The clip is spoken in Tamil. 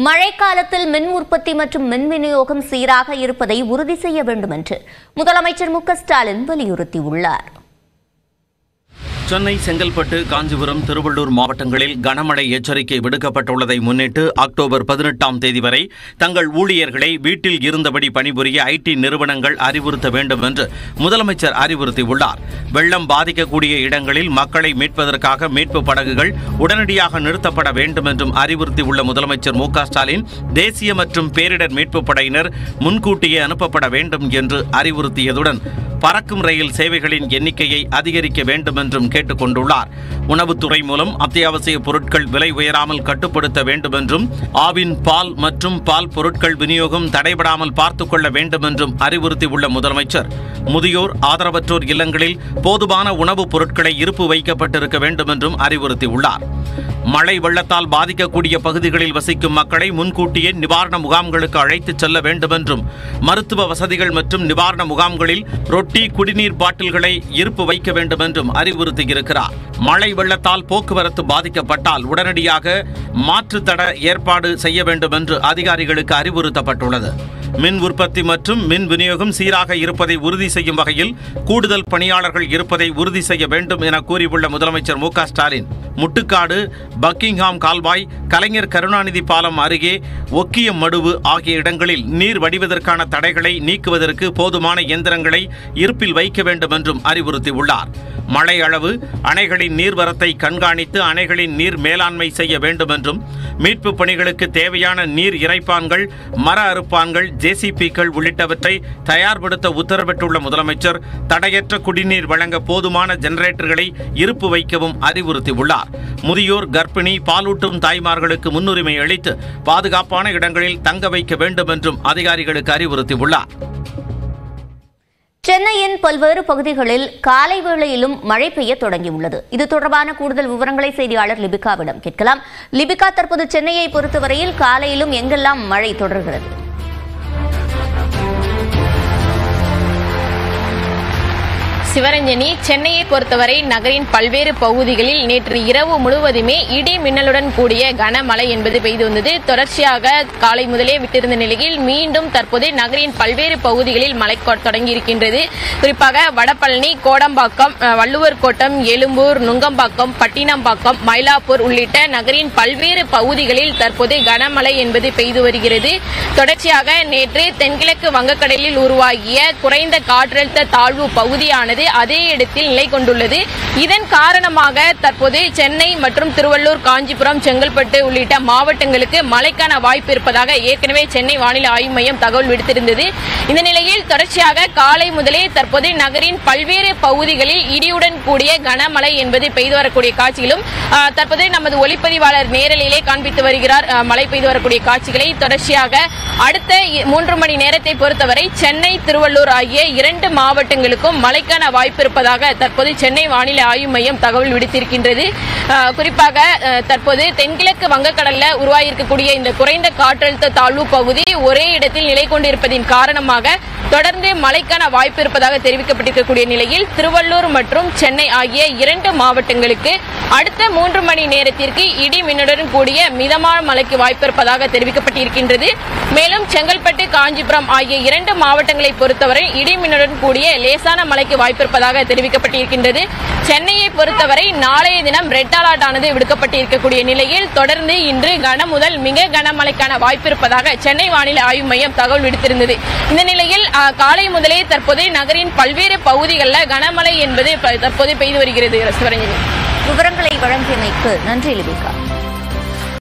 மழைக்காலத்தில் மின் உற்பத்தி மற்றும் மின் விநியோகம் சீராக இருப்பதை உறுதி செய்ய வேண்டும் என்று முதலமைச்சர் மு க ஸ்டாலின் வலியுறுத்தியுள்ளார் சென்னை செங்கல்பட்டு காஞ்சிபுரம் திருவள்ளூர் மாவட்டங்களில் கனமழை எச்சரிக்கை விடுக்கப்பட்டுள்ளதை முன்னிட்டு அக்டோபர் பதினெட்டாம் தேதி வரை தங்கள் ஊழியர்களை வீட்டில் இருந்தபடி பணிபுரிய ஐடி நிறுவனங்கள் அறிவுறுத்த வேண்டும் என்று முதலமைச்சர் அறிவுறுத்தியுள்ளார் வெள்ளம் பாதிக்கக்கூடிய இடங்களில் மக்களை மீட்பதற்காக மீட்பு படகுகள் உடனடியாக நிறுத்தப்பட வேண்டும் என்றும் அறிவுறுத்தியுள்ள முதலமைச்சர் மு க ஸ்டாலின் தேசிய மற்றும் பேரிடர் மீட்புப் படையினர் முன்கூட்டியே அனுப்பப்பட வேண்டும் என்று அறிவுறுத்தியதுடன் பறக்கும் ரயில் சேவைகளின் எண்ணிக்கையை அதிகரிக்க வேண்டும் என்றும் கேட்டுக் கொண்டுள்ளார் உணவுத்துறை மூலம் அத்தியாவசிய பொருட்கள் விலை உயராமல் கட்டுப்படுத்த வேண்டும் என்றும் ஆவின் பால் மற்றும் பால் பொருட்கள் விநியோகம் தடைபடாமல் பார்த்துக் கொள்ள வேண்டும் என்றும் அறிவுறுத்தியுள்ள முதலமைச்சர் முதியோர் ஆதரவற்றோர் இல்லங்களில் போதுமான உணவுப் பொருட்களை இருப்பு வைக்கப்பட்டிருக்க வேண்டும் என்றும் அறிவுறுத்தியுள்ளார் மழை வெள்ளத்தால் பாதிக்கக்கூடிய பகுதிகளில் வசிக்கும் மக்களை முன்கூட்டியே நிவாரண முகாம்களுக்கு அழைத்துச் செல்ல வேண்டும் என்றும் மருத்துவ வசதிகள் மற்றும் நிவாரண முகாம்களில் ரொட்டி குடிநீர் பாட்டில்களை இருப்பு வைக்க வேண்டும் என்றும் அறிவுறுத்தியிருக்கிறார் மழை வெள்ளத்தால் போக்குவரத்து பாதிக்கப்பட்டால் உடனடியாக மாற்றுத் தட ஏற்பாடு செய்ய வேண்டும் என்று அதிகாரிகளுக்கு அறிவுறுத்தப்பட்டுள்ளது மின் உற்பத்தி மற்றும் மின் விநியோகம் சீராக இருப்பதை உறுதி செய்யும் வகையில் கூடுதல் பணியாளர்கள் இருப்பதை உறுதி செய்ய வேண்டும் என கூறியுள்ள முதலமைச்சர் மு க ஸ்டாலின் முட்டுக்காடு பக்கிங்ஹாம் கால்வாய் கலைஞர் கருணாநிதி பாலம் அருகே ஒக்கியம் மடுவு ஆகிய இடங்களில் நீர் வடிவதற்கான தடைகளை நீக்குவதற்கு போதுமான இயந்திரங்களை இருப்பில் வைக்க வேண்டும் என்றும் அறிவுறுத்தியுள்ளார் மழை அளவு அணைகளின் நீர்வரத்தை கண்காணித்து அணைகளின் நீர் மேலாண்மை செய்ய வேண்டும் என்றும் மீட்புப் பணிகளுக்கு தேவையான நீர் இறைப்பான்கள் மர அறுப்பான்கள் ஜேசிபிக்கள் உள்ளிட்டவற்றை தயார்படுத்த உத்தரவிட்டுள்ள முதலமைச்சர் தடையற்ற குடிநீர் வழங்க போதுமான ஜெனரேட்டர்களை இருப்பு வைக்கவும் அறிவுறுத்தியுள்ளார் முதியோர் கர்ப்பிணி பாலூட்டும் தாய்மார்களுக்கு முன்னுரிமை அளித்து பாதுகாப்பான இடங்களில் தங்க வைக்க வேண்டும் என்றும் அதிகாரிகளுக்கு அறிவுறுத்தியுள்ளார் சென்னையின் பல்வேறு பகுதிகளில் காலை வேளையிலும் மழை பெய்ய தொடங்கியுள்ளது இது தொடர்பான கூடுதல் விவரங்களை செய்தியாளர் லிபிகாவிடம் கேட்கலாம் லிபிகா தற்போது சென்னையை பொறுத்தவரையில் காலையிலும் எங்கெல்லாம் மழை தொடர்கிறது சிவரஞ்சனி சென்னையை பொறுத்தவரை நகரின் பல்வேறு பகுதிகளில் நேற்று இரவு முழுவதுமே இடி மின்னலுடன் கூடிய கனமழை என்பது பெய்து வந்தது தொடர்ச்சியாக காலை முதலே விட்டிருந்த நிலையில் மீண்டும் தற்போது நகரின் பல்வேறு பகுதிகளில் மழை கொ- தொடங்கியிருக்கின்றது குறிப்பாக வடபழனி கோடம்பாக்கம் அஹ், வள்ளுவர் கோட்டம் எழும்பூர் நுங்கம்பாக்கம் பட்டினம்பாக்கம் மயிலாப்பூர் உள்ளிட்ட நகரின் பல்வேறு பகுதிகளில் தற்போது கனமழை என்பது பெய்து வருகிறது தொடர்ச்சியாக நேற்று தென்கிழக்கு வங்கக்கடலில் உருவாகிய குறைந்த காற்றழுத்த தாழ்வு பகுதியானது அதே இடத்தில் நிலை கொண்டுள்ளது இதன் காரணமாக தற்போது சென்னை மற்றும் திருவள்ளூர் காஞ்சிபுரம் செங்கல்பட்டு உள்ளிட்ட மாவட்டங்களுக்கு மழைக்கான வாய்ப்பு இருப்பதாக ஏற்கனவே சென்னை வானிலை ஆய்வு மையம் தகவல் விடுத்திருந்தது இந்த நிலையில் தொடர்ச்சியாக காலை முதலே தற்போது நகரின் பல்வேறு பகுதிகளில் இடியுடன் கூடிய கனமழை என்பது பெய்து வரக்கூடிய காட்சிகளும் ஆ, தற்போது நமது ஒளிப்பதிவாளர் நேரலையிலே காண்பித்து வருகிறார் ஆ, மழை பெய்து வரக்கூடிய காட்சிகளை தொடர்ச்சியாக அடுத்த இ- மூன்று மணி நேரத்தை பொறுத்தவரை சென்னை திருவள்ளூர் ஆகிய இரண்டு மாவட்டங்களுக்கும் மழைக்கான வாய்ப்பு இருப்பதாக தற்போது சென்னை வானிலை ஆய்வு மையம் தகவல் விடுத்திருக்கின்றது ஆ, குறிப்பாக ஆ, தற்போது தென்கிழக்கு வங்கக்கடல்ல உருவாகியிருக்கக்கூடிய இந்த குறைந்த காற்றழுத்த தாழ்வு பகுதி ஒரே இடத்தில் நிலை கொண்டிருப்பதின் காரணமாக தொடர்ந்து மழைக்கான வாய்ப்பு இருப்பதாக தெரிவிக்கப்பட்டிருக்கக்கூடிய நிலையில் திருவள்ளூர் மற்றும் சென்னை ஆகிய இரண்டு மாவட்டங்களுக்கு அடுத்த மூன்று மணி நேரத்திற்கு இடி மின்னுடன் கூடிய மிதமான மழைக்கு வாய்ப்பு இருப்பதாக தெரிவிக்கப்பட்டிருக்கின்றது மேலும் செங்கல்பட்டு காஞ்சிபுரம் ஆகிய இரண்டு மாவட்டங்களை பொறுத்தவரை இடி மின்னுடன் கூடிய லேசான மழைக்கு வாய்ப்பு இருப்பதாக தெரிவிக்கப்பட்டிருக்கின்றது சென்னையை பொறுத்தவரை நாளைய தினம் ரெட் அலர்ட் ஆனது விடுக்கப்பட்டிருக்கக்கூடிய நிலையில் தொடர்ந்து இன்று கன முதல் மிக கனமழைக்கான வாய்ப்பு இருப்பதாக சென்னை வானிலை ஆய்வு மையம் தகவல் விடுத்திருந்தது இந்த நிலையில் ஆ, காலை முதலே தற்போது நகரின் பல்வேறு பகுதிகளில் கனமழை என்பது ப- தற்போது பெய்து வருகிறது சிவரஞ்சனி விவரங்களை வழங்கியமைக்கு நன்றி லிபிகா